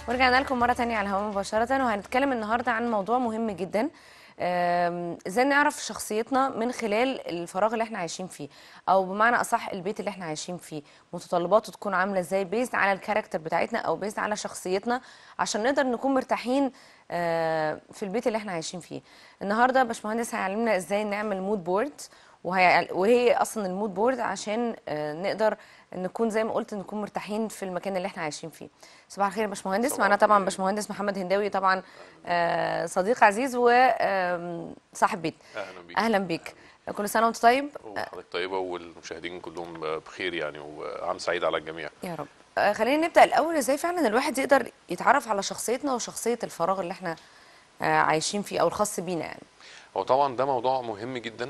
ورجعنا لكم مرة تانية على الهواء مباشرة وهنتكلم النهاردة عن موضوع مهم جدا آم، ازاي نعرف شخصيتنا من خلال الفراغ اللي احنا عايشين فيه او بمعنى اصح البيت اللي احنا عايشين فيه متطلباته تكون عاملة ازاي بيزد على الكاركتر بتاعتنا او بيزد على شخصيتنا عشان نقدر نكون مرتاحين آه، في البيت اللي احنا عايشين فيه النهارده باشمهندس هيعلمنا ازاي نعمل مود بورد وهي وهي اصلا المود بورد عشان آه، نقدر نكون زي ما قلت نكون مرتاحين في المكان اللي احنا عايشين فيه صباح الخير يا باشمهندس صباح معانا طبعا الخير. باشمهندس محمد هنداوي طبعا آه، صديق عزيز وصاحب بيت اهلا بيك اهلا بيك كل سنه وانت طيب وحضرتك طيبه والمشاهدين كلهم بخير يعني وعام سعيد على الجميع يا رب آه، خلينا نبدا الاول ازاي فعلا الواحد يقدر يتعرف على شخصيتنا وشخصيه الفراغ اللي احنا آه، عايشين فيه او الخاص بينا يعني هو طبعا ده موضوع مهم جدا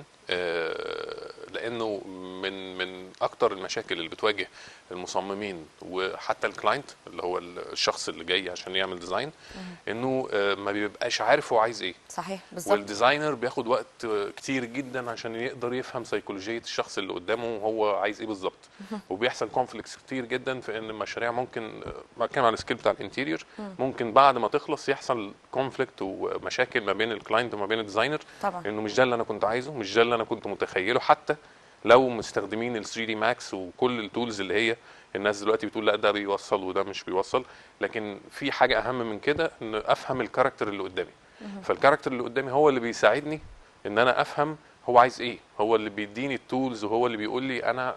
آه، لانه من من اكتر المشاكل اللي بتواجه المصممين وحتى الكلاينت اللي هو الشخص اللي جاي عشان يعمل ديزاين انه آه، ما بيبقاش عارف هو عايز ايه صحيح بالظبط والديزاينر بياخد وقت كتير جدا عشان يقدر يفهم سيكولوجيه الشخص اللي قدامه وهو عايز ايه بالظبط وبيحصل كونفليكتس كتير جدا في ان المشاريع ممكن بتكلم عن السكيل بتاع الانتيريور ممكن بعد ما تخلص يحصل كونفليكت ومشاكل ما بين الكلاينت وما بين الديزاينر طبعا انه مش ده اللي انا كنت عايزه مش ده اللي انا كنت متخيله حتى لو مستخدمين ال 3 دي ماكس وكل التولز اللي هي الناس دلوقتي بتقول لا ده بيوصل وده مش بيوصل لكن في حاجه اهم من كده ان افهم الكاركتر اللي قدامي فالكاركتر اللي قدامي هو اللي بيساعدني ان انا افهم هو عايز ايه هو اللي بيديني التولز وهو اللي بيقول لي انا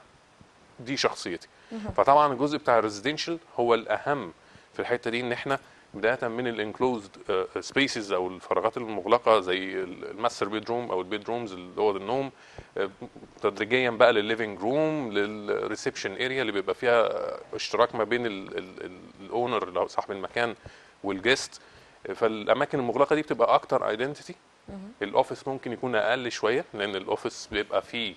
دي شخصيتي فطبعا الجزء بتاع الريزيدنشال هو الاهم في الحته دي ان احنا بدايه من الانكلوزد سبيسز او الفراغات المغلقه زي الماستر بيدروم او البيدرومز اللي هو النوم آه، تدريجيا بقى للليفنج روم للريسبشن اريا اللي بيبقى فيها آه، اشتراك ما بين الاونر اللي هو صاحب المكان والجيست فالاماكن المغلقه دي بتبقى اكتر ايدنتيتي الاوفيس ممكن يكون اقل شويه لان الاوفيس بيبقى فيه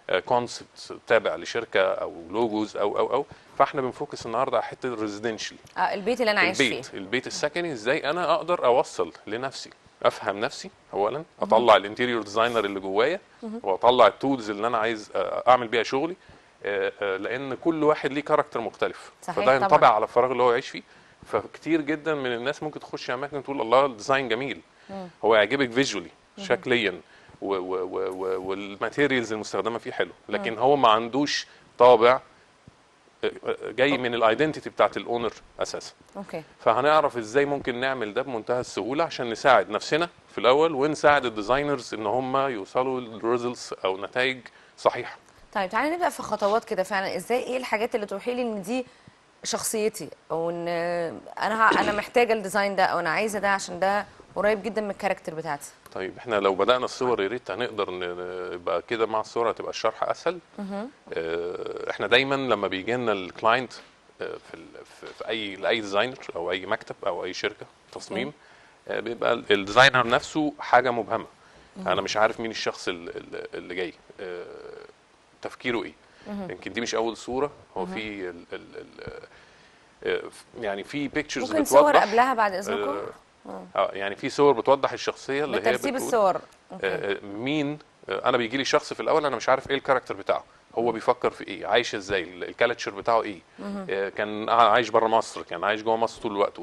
كونسبت تابع لشركه او لوجوز او او او فاحنا بنفوكس النهارده على حته الريزيدنشال آه، البيت اللي انا عايش فيه البيت البيت السكني ازاي انا اقدر اوصل لنفسي افهم نفسي اولا اطلع الانتيريور ديزاينر اللي جوايا واطلع التولز اللي انا عايز آه، اعمل بيها شغلي آه، آه، لان كل واحد ليه كاركتر مختلف صحيح فده طبعاً. ينطبع على الفراغ اللي هو يعيش فيه فكتير جدا من الناس ممكن تخش اماكن تقول الله الديزاين جميل هو يعجبك فيجولي شكليا و- و- و- و- والماتيريالز المستخدمه فيه حلو لكن هو ما عندوش طابع آه، آه، جاي من الايدنتيتي بتاعت الاونر اساسا اوكي فهنعرف ازاي ممكن نعمل ده بمنتهى السهوله عشان نساعد نفسنا في الاول ونساعد الديزاينرز ان هم يوصلوا لريزلتس او نتائج صحيحه طيب تعالى نبدا في خطوات كده فعلا ازاي ايه الحاجات اللي توحي لي ان دي شخصيتي او ان انا ه- انا محتاجه الديزاين ده او انا عايزه ده عشان ده قريب جدا من الكاركتر بتاعتي طيب احنا لو بدانا الصور يا ريت هنقدر ن- يبقى كده مع الصوره تبقى الشرح اسهل اه، احنا دايما لما بيجي لنا الكلاينت اه، في ال- في في اي لاي ديزاينر او اي مكتب او اي شركه تصميم اه، بيبقى ال- الديزاينر نفسه حاجه مبهمه انا مش عارف مين الشخص ال- ال- اللي جاي اه، تفكيره ايه يمكن دي مش اول صوره هو في ال ال ال اه، يعني في بيكتشرز ممكن صور بتوضح قبلها بعد اذنكم اه اه، يعني في صور بتوضح الشخصيه اللي هي بترتيب بتقول الصور اوكي آه، آه، مين آه، انا بيجي لي شخص في الاول انا مش عارف ايه الكاركتر بتاعه هو بيفكر في ايه عايش ازاي الكالتشر بتاعه ايه آه، كان عايش بره مصر كان عايش جوه مصر طول الوقت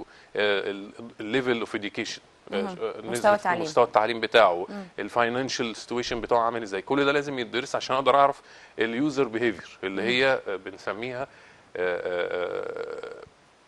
الليفل اوف اديوكيشن مستوى التعليم. مستوى التعليم بتاعه الفاينانشال سيتويشن بتاعه عامل ازاي كل ده لازم يدرس عشان اقدر اعرف اليوزر بيهيفير اللي هي آه، بنسميها آه، آه، آه،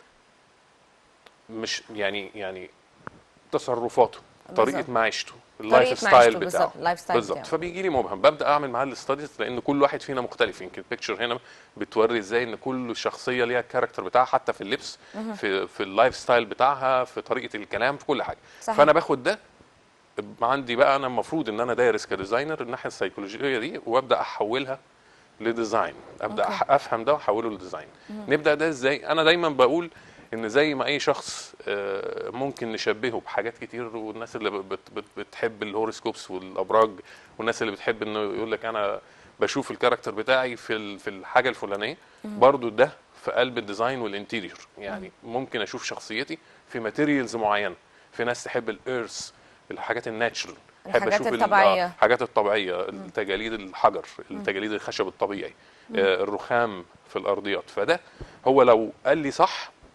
مش يعني يعني تصرفاته طريقه بالظبط. معيشته طريقة اللايف ستايل معيشته بتاعه بالظبط، اللايف ستايل بالظبط بتاعه. فبيجي لي مبهم ببدا اعمل معاه الاستاديز لان كل واحد فينا مختلف يمكن البيكتشر هنا بتوري ازاي ان كل شخصيه ليها الكاركتر بتاعها حتى في اللبس في في اللايف ستايل بتاعها في طريقه الكلام في كل حاجه صحيح. فانا باخد ده عندي بقى انا المفروض ان انا دارس كديزاينر الناحيه السيكولوجيه دي وابدا احولها لديزاين ابدا أوكي. أح- افهم ده واحوله لديزاين نبدا ده ازاي انا دايما بقول ان زي ما اي شخص آه، ممكن نشبهه بحاجات كتير والناس اللي بت بت بتحب الهوروسكوبس والابراج والناس اللي بتحب انه يقول لك انا بشوف الكاركتر بتاعي في ال- في الحاجه الفلانيه برضو ده في قلب الديزاين والانتيريور يعني ممكن اشوف شخصيتي في ماتيريالز معينه في ناس تحب الايرث الحاجات الناتشرال الحاجات ال- الطبيعية. آه، الحاجات الطبيعيه التجاليد الحجر التجاليد الخشب الطبيعي آه، الرخام في الارضيات فده هو لو قال لي صح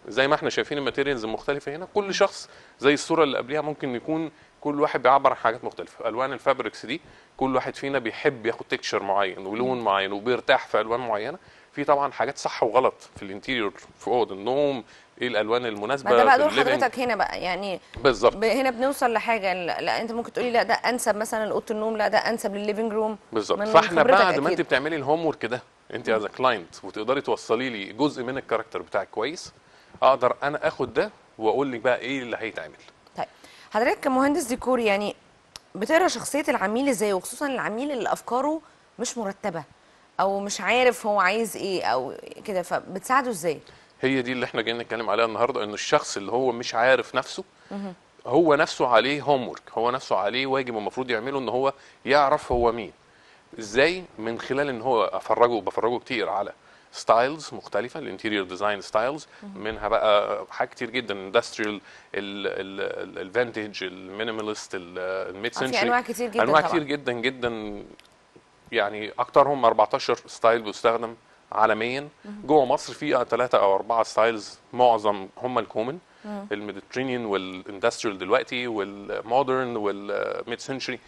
زي ما احنا شايفين الماتيريالز المختلفه هنا كل شخص زي الصوره اللي قبليها ممكن يكون كل واحد بيعبر عن حاجات مختلفه الوان الفابريكس دي كل واحد فينا بيحب ياخد تكشر معين ولون معين وبيرتاح في الوان معينه في طبعا حاجات صح وغلط في الانتيريور في اوضه النوم ايه الالوان المناسبه ما ده بقى دور في الليفينج. حضرتك هنا بقى يعني بالظبط ب- هنا بنوصل لحاجه لا, لا انت ممكن تقولي لا ده انسب مثلا لاوضه النوم لا ده انسب للليفنج روم بالظبط من فاحنا خبرتك بعد ما انت أكيد. بتعملي الهوم ورك ده انت از كلاينت وتقدري توصلي لي جزء من الكاركتر بتاعك كويس اقدر انا اخد ده واقول لك بقى ايه اللي هيتعمل طيب حضرتك كمهندس ديكور يعني بتقرا شخصيه العميل ازاي وخصوصا العميل اللي افكاره مش مرتبه او مش عارف هو عايز ايه او كده فبتساعده ازاي هي دي اللي احنا جايين نتكلم عليها النهارده ان الشخص اللي هو مش عارف نفسه هو نفسه عليه هوم ورك هو نفسه عليه واجب المفروض يعمله ان هو يعرف هو مين ازاي من خلال ان هو افرجه بفرجه كتير على ستايلز مختلفه الانتيريور ديزاين ستايلز منها بقى حاجات كتير جدا اندستريال الفانتج المينيماليست الميد آه، في سنشري انواع كتير جدا انواع طبعا كتير جدا جدا يعني اكترهم 14 ستايل بيستخدم عالميا جوه مصر في ثلاثة او اربعة ستايلز معظم هم الكومن الميديترينيان والاندستريال دلوقتي والمودرن والميد سنشري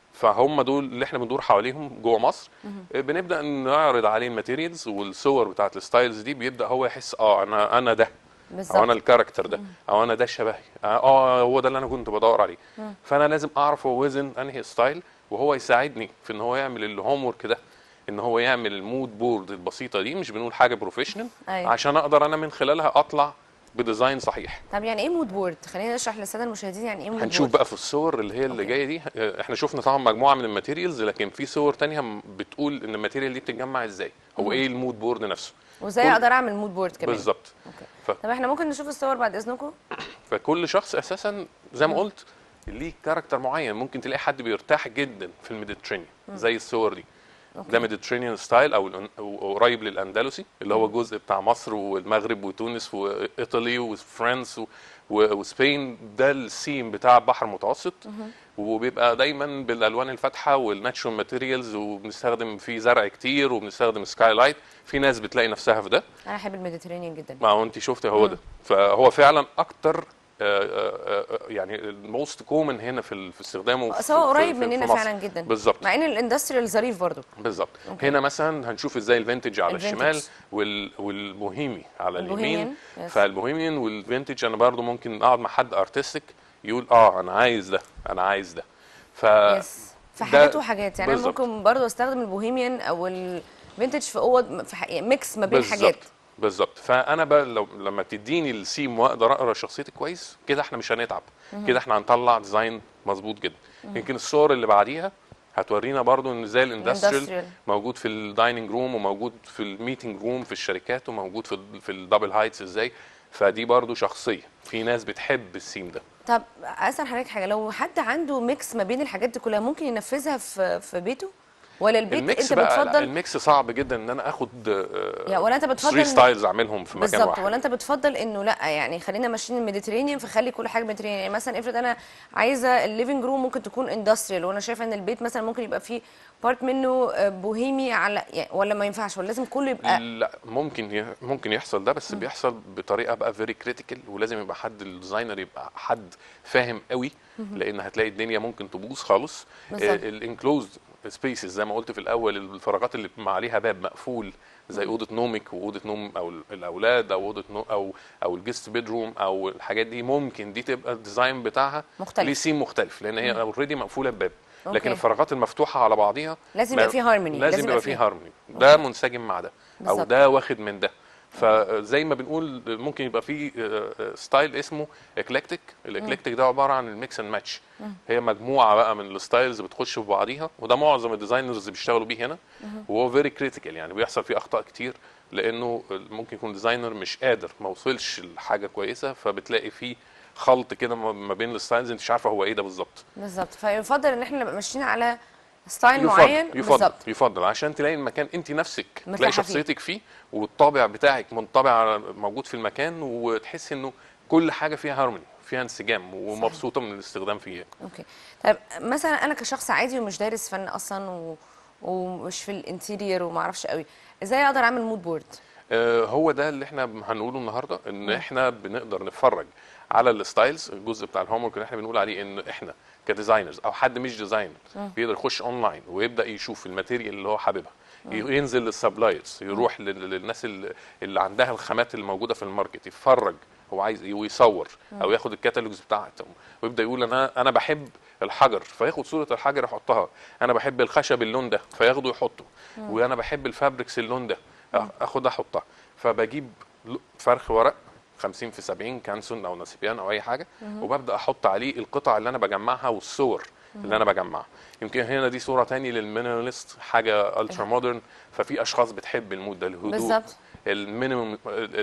فهم دول اللي احنا بندور حواليهم جوه مصر بنبدا نعرض عليه الماتيريالز والصور بتاعت الستايلز دي بيبدا هو يحس اه انا انا ده او انا بالظبط الكاركتر ده او انا ده شبهي اه هو ده اللي انا كنت بدور عليه فانا لازم اعرف هو وزن انهي ستايل وهو يساعدني في ان هو يعمل الهوم ورك ده ان هو يعمل المود بورد البسيطه دي مش بنقول حاجه بروفيشنال أيوة. عشان اقدر انا من خلالها اطلع بديزاين صحيح طب يعني ايه مود بورد خلينا نشرح للساده المشاهدين يعني ايه مود هنشوف بورد بقى في الصور اللي هي اللي أوكي. جايه دي آه، احنا شفنا طبعا مجموعه من الماتيريالز لكن في صور تانية م- بتقول ان الماتيريال دي بتتجمع ازاي هو ايه المود بورد نفسه وازاي كل- اقدر اعمل مود بورد كمان بالظبط اوكي ف- طب احنا ممكن نشوف الصور بعد اذنكم فكل شخص اساسا زي ما قلت ليه كاركتر معين ممكن تلاقي حد بيرتاح جدا في الميديترينيان زي الصور دي ده ميديترينيان ستايل او الأن- أو قريب للاندلسي اللي هو جزء بتاع مصر والمغرب وتونس وايطالي وفرنسا و- و- وسبين ده السيم بتاع البحر المتوسط وبيبقى دايما بالالوان الفاتحه والناتشورال ماتيريالز وبنستخدم فيه زرع كتير وبنستخدم سكاي لايت في ناس بتلاقي نفسها في ده انا احب الميديترينيان جدا ما هو انت شفت هو ده فهو فعلا اكتر آه، آه، آه، يعني الموست كومن هنا في ال- في استخدامه في- سواء في- قريب في- في مننا مصر. فعلا جدا بالظبط مع ان الاندستريال ظريف برضو بالظبط أوكي. هنا مثلا هنشوف ازاي الفينتج على الفينتج. الشمال وال والبوهيمي على اليمين البوهيميان، يس. فالبوهيميان والفينتج انا برضو ممكن اقعد مع حد ارتستيك يقول اه انا عايز ده انا عايز ده ف يس في ده- حاجات وحاجات يعني انا بالظبط. ممكن برضو استخدم البوهيميان او الفينتج في اوض في حق- ميكس ما بين بالظبط حاجات بالظبط فانا بقى لو لما تديني السيم واقدر اقرا شخصيتك كويس كده احنا مش هنتعب كده احنا هنطلع ديزاين مظبوط جدا يمكن الصور اللي بعديها هتورينا برضو ان ازاي الاندستريال الاندستريال. موجود في الدايننج روم وموجود في الميتنج روم في الشركات وموجود في ال في الدبل هايتس ازاي فدي برضو شخصيه في ناس بتحب السيم ده طب اسال حضرتك حاجه لو حد عنده ميكس ما بين الحاجات دي كلها ممكن ينفذها في في بيته ولا البيت الميكس انت بقى لا، بتفضل الميكس صعب جدا ان انا اخد يا ولا انت بتفضل 3 إن- ستايلز اعملهم في مكان بالظبط واحد ولا انت بتفضل انه لا يعني خلينا ماشيين الميديترينيان فخلي كل حاجه ميديترينيان يعني مثلا افرض انا عايزه الليفنج روم ممكن تكون اندستريال وانا شايفه ان البيت مثلا ممكن يبقى فيه بارت منه آه، بوهيمي على يعني ولا ما ينفعش ولا لازم كله يبقى لا ممكن ي- ممكن يحصل ده بس بيحصل بطريقه بقى فيري كريتيكال ولازم يبقى حد الديزاينر يبقى حد فاهم قوي لان هتلاقي الدنيا ممكن تبوظ خالص بالظبط. الانكلوزد سبيسز زي ما قلت في الاول الفراغات اللي ما عليها باب مقفول زي اوضه نومك واوضه نوم او ال- الاولاد او اوضه نوم او او الجست بيدروم او الحاجات دي ممكن دي تبقى الديزاين بتاعها مختلف. ليه سيم مختلف لان هي اوريدي مقفوله بباب لكن أوكي. الفراغات المفتوحه على بعضيها لازم ما- يبقى فيه هارموني لازم يبقى فيه هارموني ده منسجم مع ده او بالظبط. ده واخد من ده فزي ما بنقول ممكن يبقى فيه آه، آه، ستايل اسمه اكليكتيك الاكليكتيك ده عباره عن الميكس اند ماتش هي مجموعه بقى من الستايلز بتخش في بعضيها وده معظم الديزاينرز اللي بيشتغلوا بيه هنا وهو فيري كريتيكال يعني بيحصل فيه اخطاء كتير لانه ممكن يكون ديزاينر مش قادر ما وصلش لحاجه كويسه فبتلاقي فيه خلط كده ما ما بين الستايلز انت مش عارفه هو ايه ده بالظبط بالظبط فيفضل ان احنا نبقى ماشيين على ستايل يفضل معين يفضل بالظبط يفضل عشان تلاقي المكان انت نفسك مرتاحة تلاقي فيه. شخصيتك فيه والطابع بتاعك منطبع على- موجود في المكان وتحس انه كل حاجه فيها هارموني فيها انسجام ومبسوطه من الاستخدام فيها اوكي طيب مثلا انا كشخص عادي ومش دارس فن اصلا و... ومش في الانتيرير وما اعرفش قوي ازاي اقدر اعمل مود بورد آه، هو ده اللي احنا هنقوله النهارده ان احنا بنقدر نتفرج على الستايلز الجزء بتاع الهوم ورك اللي احنا بنقول عليه ان احنا كديزاينرز او حد مش ديزاينر بيقدر يخش اونلاين ويبدا يشوف الماتيريال اللي هو حاببها ينزل للسبلايرز يروح لل- للناس اللي اللي عندها الخامات الموجوده في الماركت يتفرج هو عايز ايه ويصور او ياخد الكتالوجز بتاعتهم ويبدا يقول انا انا بحب الحجر فياخد صوره الحجر يحطها انا بحب الخشب اللون ده فياخده يحطه وانا بحب الفابريكس اللون ده اخد احطها فبجيب ل- فرخ ورق 50 في 70 كانسون او نسيبيان او اي حاجه وببدا احط عليه القطع اللي انا بجمعها والصور اللي انا بجمعها يمكن هنا دي صوره تاني للمينيماليست حاجه الترا مودرن ففي اشخاص بتحب المود ده الهدوء بالظبط. المينيمم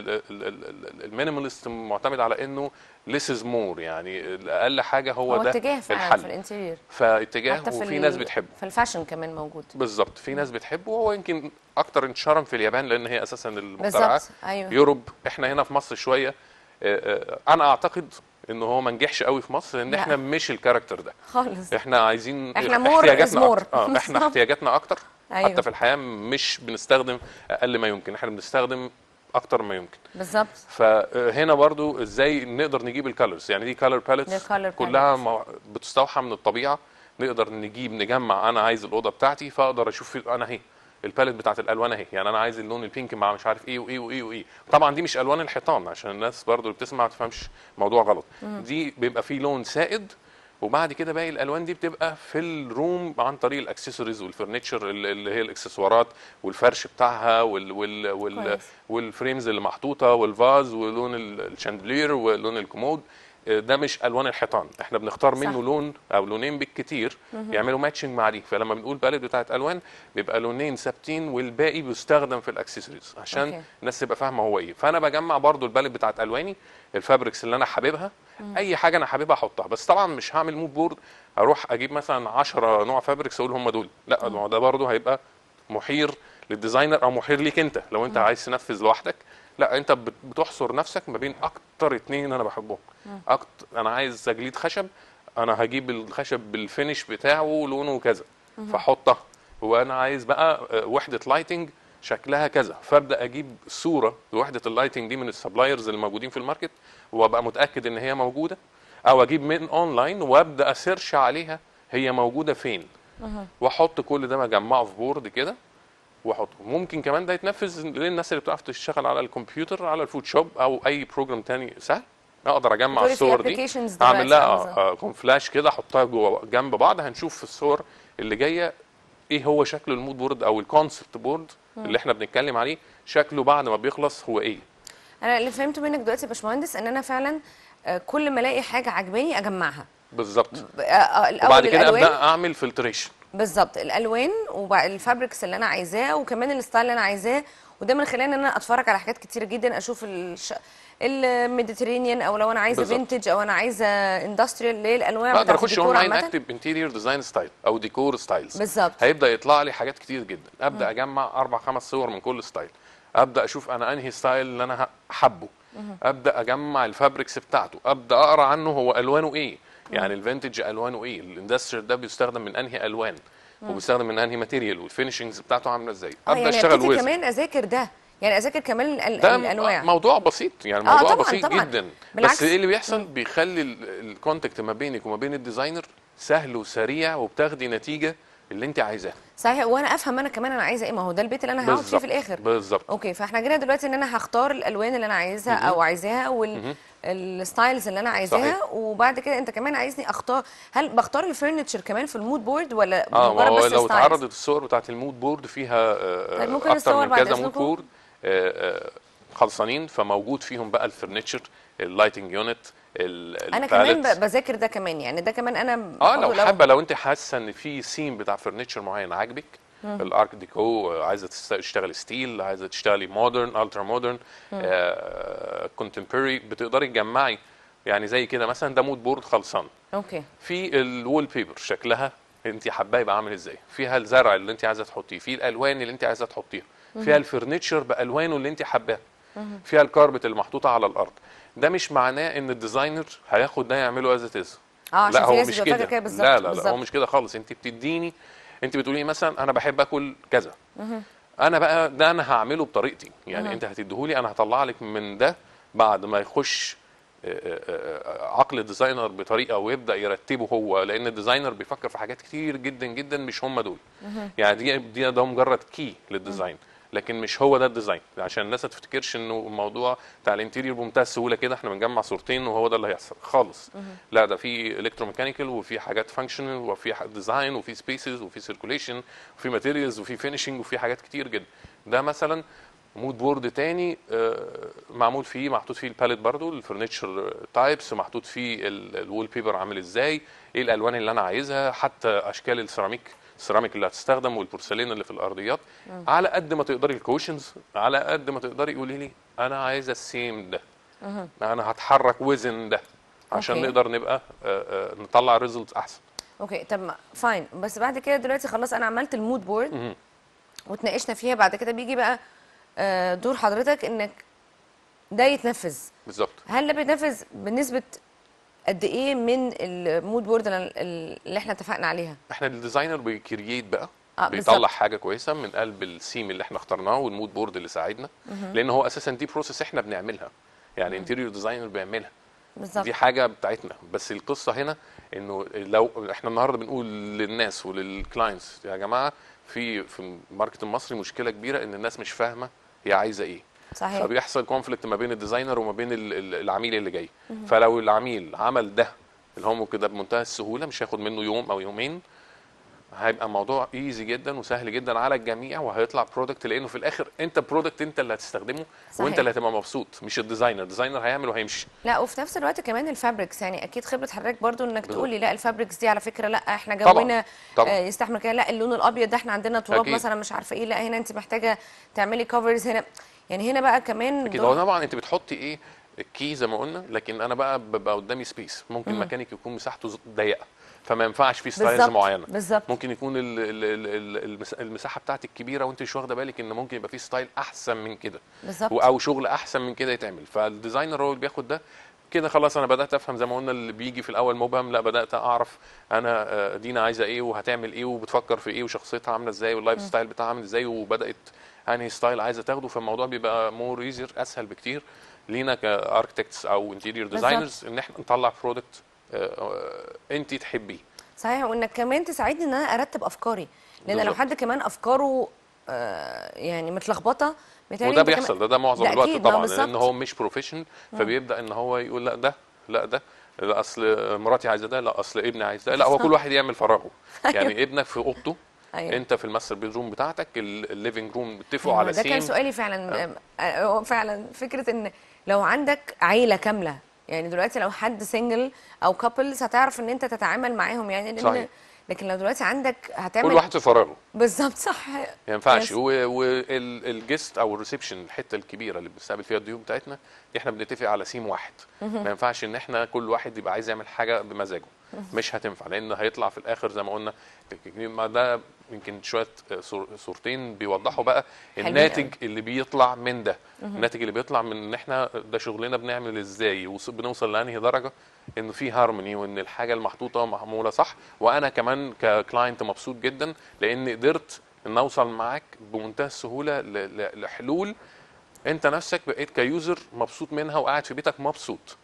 المينيماليست معتمد على انه less is more يعني اقل حاجه هو, هو ده اتجاه فعلا في الحل الانتيرير فاتجاه حتى في وفي ال- ناس بتحبه في الفاشن كمان موجود بالظبط في ناس بتحبه وهو يمكن اكتر انتشارا في اليابان لان هي اساسا المخترعات بالظبط ايوه يوروب احنا هنا في مصر شويه آه، آه، انا اعتقد ان هو ما نجحش قوي في مصر لان لا. احنا مش الكاركتر ده خالص احنا عايزين إحنا more is احتياجاتنا more. أكتر. اه احنا بالظبط. احتياجاتنا اكتر أيوة. حتى في الحياه مش بنستخدم اقل ما يمكن احنا بنستخدم اكتر ما يمكن بالظبط فهنا برضو ازاي نقدر نجيب الكالرز يعني دي كالر دي باليتس color كلها palettes. مو- بتستوحى من الطبيعه نقدر نجيب نجمع انا عايز الاوضه بتاعتي فاقدر اشوف انا اهي الباليت بتاعت الالوان اهي يعني انا عايز اللون البينك مع مش عارف ايه وايه وايه وايه طبعا دي مش الوان الحيطان عشان الناس برضو اللي بتسمع ما تفهمش موضوع غلط دي بيبقى فيه لون سائد وبعد كده باقي الالوان دي بتبقى في الروم عن طريق الاكسسوارز والفرنتشر اللي اللي هي الاكسسوارات والفرش بتاعها وال وال وال كويس. والفريمز اللي محطوطه والفاز ولون ال- الشاندلير ولون الكومود آه، ده مش الوان الحيطان احنا بنختار منه صح. لون او لونين بالكتير يعملوا ماتشنج مع دي فلما بنقول باليت بتاعت الوان بيبقى لونين ثابتين والباقي بيستخدم في الاكسسوارز عشان أوكي. الناس تبقى فاهمه هو ايه فانا بجمع برضو الباليت بتاعت الواني الفابريكس اللي انا حاببها اي حاجه انا حاببها احطها بس طبعا مش هعمل مود بورد اروح اجيب مثلا 10 نوع فابريكس اقول هم دول لا ما هو ده برضو هيبقى محير للديزاينر او محير ليك انت لو انت عايز تنفذ لوحدك لا انت بت- بتحصر نفسك ما بين اكتر اتنين انا بحبهم اكتر انا عايز تجليد خشب انا هجيب الخشب بالفينش بتاعه لونه كذا فاحطها وانا عايز بقى آه، وحده لايتنج شكلها كذا فابدا اجيب صوره لوحده اللايتنج دي من السبلايرز اللي موجودين في الماركت وابقى متاكد ان هي موجوده او اجيب من اونلاين وابدا اسيرش عليها هي موجوده فين واحط كل ده مجمعه في بورد كده واحطه ممكن كمان ده يتنفذ للناس اللي بتعرف تشتغل على الكمبيوتر على الفوتوشوب او اي بروجرام تاني سهل اقدر اجمع بتقولي في الصور دي applications دلوقتي اعمل لها عاملة. آه، آه، كون فلاش كده احطها جوه جنب بعض هنشوف في الصور اللي جايه ايه هو شكل المود بورد او الكونسبت بورد اللي احنا بنتكلم عليه شكله بعد ما بيخلص هو ايه انا اللي فهمته منك دلوقتي يا باشمهندس ان انا فعلا آه، كل ما الاقي حاجه عجباني اجمعها بالظبط آه، آه، الاول وبعد كده الالوان ابدا اعمل فلتريشن بالظبط الالوان والفابريكس اللي انا عايزاه وكمان الستايل اللي انا عايزاه وده من خلال ان انا اتفرج على حاجات كتير جدا اشوف الش... الميديترينيان او لو انا عايزه بالظبط. فينتج او انا عايزه اندستريال اللي هي الالوان اقدر بتاعت اخش الديكور اونلاين عامه اكتب انتيريور ديزاين ستايل او ديكور ستايلز بالظبط هيبدا يطلع لي حاجات كتير جدا ابدا اجمع اربع خمس صور من كل ستايل ابدا اشوف انا انهي ستايل اللي انا حابه ابدا اجمع الفابريكس بتاعته ابدا اقرا عنه هو الوانه ايه يعني الفينتج الوانه ايه الاندستريال ده بيستخدم من انهي الوان وبيستخدم من انهي ماتيريال والفينشنجز بتاعته عامله ازاي اه ابدا يعني اشتغل ابتدي ويز كمان اذاكر ده يعني اذاكر كمان ال- ده الانواع موضوع بسيط يعني آه، موضوع طبعاً، بسيط طبعاً. جدا بالعكس. بس ايه اللي بيحصل بيخلي ال- الكونتاكت ما بينك وما بين الديزاينر سهل وسريع وبتاخدي نتيجه اللي انت عايزاها صحيح وانا افهم انا كمان انا عايزه ايه ما هو ده البيت اللي انا هقعد فيه بالظبط في الاخر بالظبط اوكي فاحنا جينا دلوقتي ان انا هختار الالوان اللي انا عايزها او عايزاها والستايلز اللي انا عايزاها صحيح. وبعد كده انت كمان عايزني اختار هل بختار الفرنتشر كمان في المود بورد ولا اه ما مجرد هو بس لو styles؟ اتعرضت الصور بتاعت المود بورد فيها آه، طيب ممكن اكتر نصور من بعد كذا مود إذنكم؟ بورد آه، آه، خلصانين فموجود فيهم بقى الفرنتشر اللايتنج يونت انا كمان ب- بذاكر ده كمان يعني ده كمان انا اه لو باخده حابه لو انت حاسه ان في سيم بتاع فرنتشر معين عاجبك الارك ديكو آه، عايزه تست- تشتغلي ستيل عايزه تشتغلي مودرن الترا مودرن كونتمبوري بتقدري تجمعي يعني زي كده مثلا ده مود بورد خلصان اوكي في الوول بيبر شكلها انت حباه يبقى عامل ازاي فيها الزرع اللي انت عايزه تحطيه في الالوان اللي انت عايزه تحطيها فيها الفرنتشر بالوانه اللي انت حباه فيها الكاربت اللي محطوطه على الارض ده مش معناه ان الديزاينر هياخد ده يعمله از اتز اه عشان لا في هو ناس مش بتبقى فاكرة كده كده بالظبط لا لا لا بالظبط. هو مش كده خالص انت بتديني انت بتقولي مثلا انا بحب اكل كذا انا بقى ده انا هعمله بطريقتي يعني انت هتديهولي انا هطلع لك من ده بعد ما يخش آه، آه، آه، عقل الديزاينر بطريقه ويبدا يرتبه هو لان الديزاينر بيفكر في حاجات كتير جدا جدا مش هم دول يعني دي دي ده مجرد كي للديزاين لكن مش هو ده الديزاين عشان الناس ما تفتكرش انه الموضوع بتاع الانتيريور بمنتهى السهوله كده احنا بنجمع صورتين وهو ده اللي هيحصل خالص لا ده في الكتروميكانيكال وفي حاجات فانكشنال وفي ديزاين وفي سبيسز وفي سيركوليشن وفي ماتيريالز وفي فينيشنج وفي حاجات كتير جدا ده مثلا مود بورد تاني آه، معمول فيه محطوط فيه الباليت برضو الفرنتشر تايبس محطوط فيه الوول بيبر عامل ازاي ايه الالوان اللي انا عايزها حتى اشكال السيراميك السيراميك اللي هتستخدم والبورسلين اللي في الارضيات على قد ما تقدري الكوشنز على قد ما تقدري قولي لي انا عايزه السيم ده انا هتحرك وزن ده عشان أوكي. نقدر نبقى آه، آه، نطلع ريزلتس احسن اوكي طب فاين بس بعد كده دلوقتي خلاص انا عملت المود بورد مهم. واتناقشنا فيها بعد كده بيجي بقى آه، دور حضرتك انك ده يتنفذ بالظبط هل ده بيتنفذ بنسبه قد ايه من المود بورد اللي اللي احنا اتفقنا عليها احنا الديزاينر بيكرييت بقى آه، بيطلع بالظبط. حاجه كويسه من قلب السيم اللي احنا اخترناه والمود بورد اللي ساعدنا لان هو اساسا دي بروسيس احنا بنعملها يعني انتيريور ديزاينر بيعملها بالظبط دي حاجه بتاعتنا بس القصه هنا انه لو احنا النهارده بنقول للناس وللكلاينتس يا جماعه في في الماركت المصري مشكله كبيره ان الناس مش فاهمه هي عايزه ايه صحيح فبيحصل كونفليكت ما بين الديزاينر وما بين ال- ال- العميل اللي جاي فلو العميل عمل ده اللي هو كده بمنتهى السهوله مش هياخد منه يوم او يومين هيبقى الموضوع ايزي جدا وسهل جدا على الجميع وهيطلع برودكت لانه في الاخر انت برودكت انت اللي هتستخدمه صحيح. وانت اللي هتبقى مبسوط مش الديزاينر الديزاينر هيعمل وهيمشي لا وفي نفس الوقت كمان الفابريكس يعني اكيد خبره حضرتك برضو انك بالظبط. تقولي لا الفابريكس دي على فكره لا احنا طبعاً، جونا طبعاً. آه، يستحمل كده لا اللون الابيض ده احنا عندنا تراب أكيد. مثلا مش عارفه ايه لا هنا انت محتاجه تعملي كفرز هنا يعني هنا بقى كمان اكيد دور- هو طبعا انت بتحطي ايه الكي زي ما قلنا لكن انا بقى ببقى قدامي سبيس ممكن مكانك يكون مساحته ز- ضيقه فما ينفعش فيه ستايلز بالظبط، معينه بالظبط. ممكن يكون ال ال ال ال المس- المساحه بتاعتك كبيره وانت مش واخده بالك ان ممكن يبقى فيه ستايل احسن من كده بالظبط. او شغل احسن من كده يتعمل فالديزاينر هو اللي بياخد ده كده خلاص انا بدات افهم زي ما قلنا اللي بيجي في الاول مبهم لا بدات اعرف انا آه، دينا عايزه ايه وهتعمل ايه وبتفكر في ايه وشخصيتها عامله ازاي واللايف ستايل بتاعها عامل ازاي وبدات انهي ستايل عايزه تاخده فالموضوع بيبقى مور ايزير اسهل بكتير لينا كاركتكتس او انتيريور بالظبط. ديزاينرز ان احنا نطلع برودكت انت تحبيه صحيح وانك كمان تساعدني ان انا ارتب افكاري لان لو بالظبط. حد كمان افكاره آه، يعني متلخبطه بيتهيألي وده أنت كمان- بيحصل ده ده معظم ده الوقت أكيد، ما طبعا بالظبط. لان هو مش بروفيشنال فبيبدا ان هو يقول لا ده لا ده لا اصل مراتي عايزه ده لا اصل ابني عايز ده لا هو كل واحد يعمل فراغه يعني ابنك في اوضته أيوة. انت في الماستر بيدروم بتاعتك الليفنج روم بتتفقوا أيوة، على ده كان سيم سؤالي فعلا آه، هو فعلا فكره ان لو عندك عيله كامله يعني دلوقتي لو حد سنجل او كابلز هتعرف ان انت تتعامل معاهم يعني لان صحيح. لكن لو دلوقتي عندك هتعمل كل واحد في فراغه بالظبط صح ما ينفعش Yes. والجست او الريسبشن الحته الكبيره اللي بنستقبل فيها الضيوف بتاعتنا دي احنا بنتفق على سيم واحد ما ينفعش ان احنا كل واحد يبقى عايز يعمل حاجه بمزاجه مش هتنفع لان هيطلع في الاخر زي ما قلنا ما ده يمكن شويه صور- صورتين بيوضحوا بقى حلوين الناتج قوي. اللي بيطلع من ده الناتج اللي بيطلع من ان احنا ده شغلنا بنعمل ازاي وص- بنوصل لانهي درجه ان في هارموني وان الحاجه المحطوطه معموله صح وانا كمان ككلاينت مبسوط جدا لان قدرت ان اوصل معاك بمنتهى السهوله ل- ل- لحلول انت نفسك بقيت كيوزر مبسوط منها وقاعد في بيتك مبسوط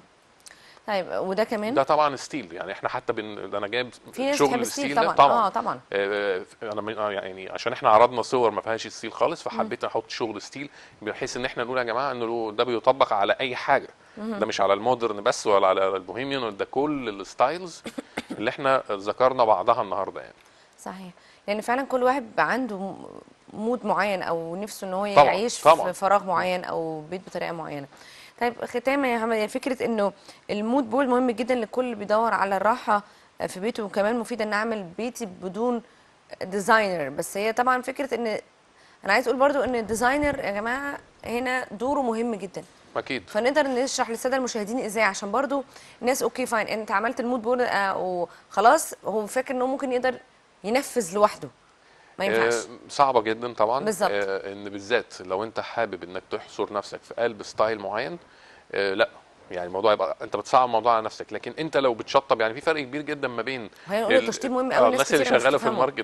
طيب وده كمان ده طبعا ستيل يعني احنا حتى بن... ده انا جايب في ناس شغل بتحب الستيل الستيل ده طبعا طبعا اه طبعا آه، انا من- آه، يعني عشان احنا عرضنا صور ما فيهاش ستيل خالص فحبيت احط شغل ستيل بحيث ان احنا نقول يا جماعه انه ده بيطبق على اي حاجه ده مش على المودرن بس ولا على البوهيميان ده كل الستايلز اللي احنا ذكرنا بعضها النهارده يعني صحيح لان فعلا كل واحد بيبقى عنده م- مود معين او نفسه ان هو طبعاً، يعيش طبعاً. في فراغ معين او بيت بطريقه معينه طيب ختاما يا محمد يعني فكره انه المود بول مهم جدا لكل اللي بيدور على الراحه في بيته وكمان مفيد ان اعمل بيتي بدون ديزاينر بس هي طبعا فكره ان انا عايز اقول برضو ان الديزاينر يا جماعه هنا دوره مهم جدا اكيد فنقدر نشرح للساده المشاهدين ازاي عشان برضو الناس اوكي فاين انت عملت المود بورد آه وخلاص هو فاكر انه ممكن يقدر ينفذ لوحده ما ينفعش آه، صعبه جدا طبعا بالظبط. آه، ان بالذات لو انت حابب انك تحصر نفسك في قلب ستايل معين آه، لا يعني الموضوع يبقى انت بتصعب الموضوع على نفسك لكن انت لو بتشطب يعني في فرق كبير جدا ما بين هي نقول ال- التشطيب مهم آه، قوي ناس الناس اللي كتير مش شغاله في بتفهمه. الماركت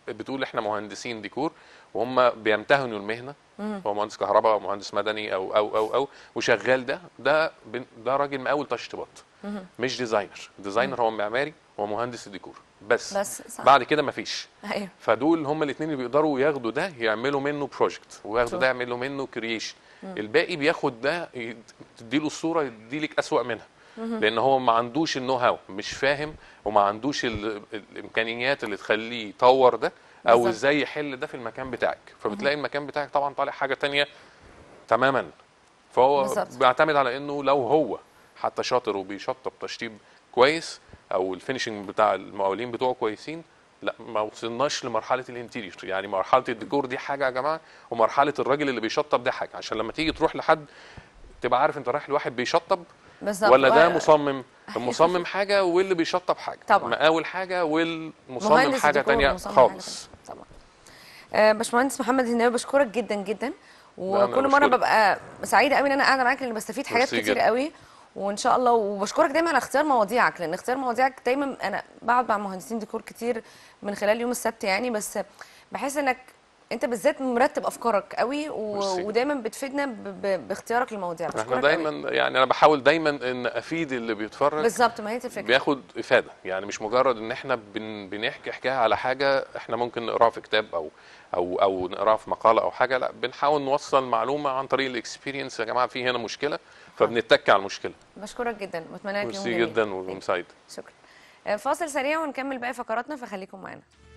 بتقول احنا مهندسين ديكور وهم بيمتهنوا المهنه هو مهندس كهرباء او مهندس مدني او او او او وشغال ده ده بن- ده راجل مقاول تشطيبات مش ديزاينر الديزاينر هو معماري هو مهندس الديكور بس بس صح. بعد كده مفيش ايوه فدول هم الاثنين اللي بيقدروا ياخدوا ده يعملوا منه بروجكت وياخدوا Sure. ده يعملوا منه كرييشن الباقي بياخد ده ي- تديله الصوره يديلك اسوأ منها لان هو ما عندوش النو هاو مش فاهم وما عندوش ال- الامكانيات اللي تخليه يطور ده او بالظبط. ازاي يحل ده في المكان بتاعك فبتلاقي المكان بتاعك طبعا طالع حاجه تانية تماما فهو بالظبط. بيعتمد على انه لو هو حتى شاطر وبيشطب تشطيب كويس او الفينشنج بتاع المقاولين بتوعه كويسين لا ما وصلناش لمرحله الانتيريور يعني مرحله الديكور دي حاجه يا جماعه ومرحله الراجل اللي بيشطب ده حاجه عشان لما تيجي تروح لحد تبقى عارف انت رايح لواحد بيشطب بالظبط ولا ده و- مصمم المصمم حاجه واللي بيشطب حاجه طبعا. مقاول حاجه والمصمم مهندس حاجه ديكور تانية ومصمم حاجة خالص تانية. طبعا آه، باشمهندس محمد هناوي بشكرك جدا جدا أنا وكل مره بشكرك. ببقى سعيده قوي ان انا قاعده معاك لان بستفيد حاجات ميرسي كتير جدا. قوي وان شاء الله وبشكرك دايما على اختيار مواضيعك لان اختيار مواضيعك دايما انا بقعد مع مهندسين ديكور كتير من خلال يوم السبت يعني بس بحس انك انت بالذات مرتب افكارك قوي و... ميرسي. ودايما بتفيدنا ب... ب... باختيارك للمواضيع احنا بشكرك دايما قوي. يعني انا بحاول دايما ان افيد اللي بيتفرج بالظبط ما هي دي الفكره بياخد افاده يعني مش مجرد ان احنا بن بنحكي حكايه على حاجه احنا ممكن نقراها في كتاب او او او نقراها في مقاله او حاجه لا بنحاول نوصل معلومه عن طريق الاكسبيرينس يا جماعه في هنا مشكله فبنتك على المشكله بشكرك جدا واتمنى لك يوم ميرسي جميل جدا وسعيد شكرا آه، فاصل سريع ونكمل باقي فقراتنا فخليكم معانا